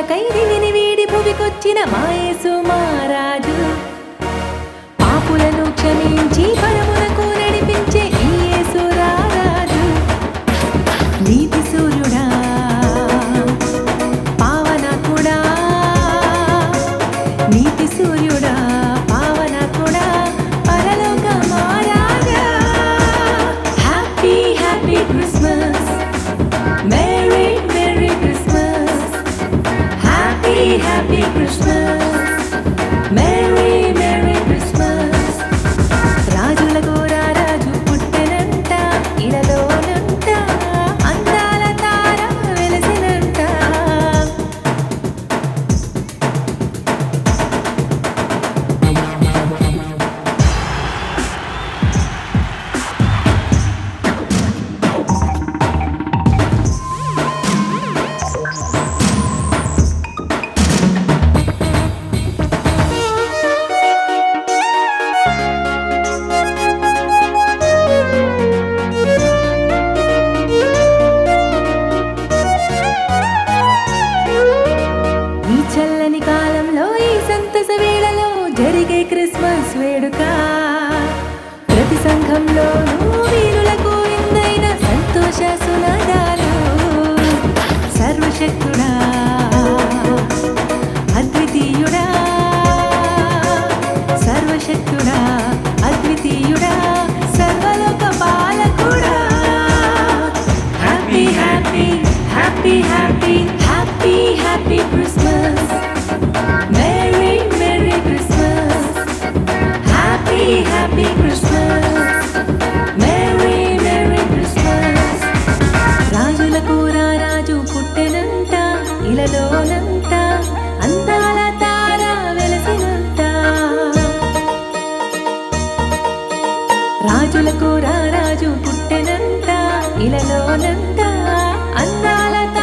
కొలకై దివిని వీడి భువికొచ్చిన మాయేసు మారాజు పాపులను క్షమించి పరమునకు నడిపించే ఈ యేసు రారాజు నీతి సూర్యుడా పావనకుడా నీతి సూర్యుడా పావనకుడా పరలోక మహారాజా happy happy Christmas merry merry Christmas happy happy Christmas merry merry Christmas రాజులకు రారాజు పుట్టెనంట ఇలలోనంట అందాల తార వెలసినంట ఈ చల్లని కాలంలో ఈ సంతస వేళలో జరిగే క్రిస్మస్ వేడుక ప్రతి సంఘంలోనూ వీరులకు ఇందైన సంతోష సునాదాలు సర్వశక్తుడా అద్వితీయుడా సర్వశక్తుడా అద్వితీయుడా సర్వలోక పాలకుడా happy happy happy happy happy happy Christmas merry merry Christmas happy happy Christmas merry merry Christmas రాజులకు రారాజు పుట్టెనంట ఇలలోనంట అందాల తార వెలసినంట రాజులకు రారాజు పుట్టెనంట ఇలలోనంట అందాల తార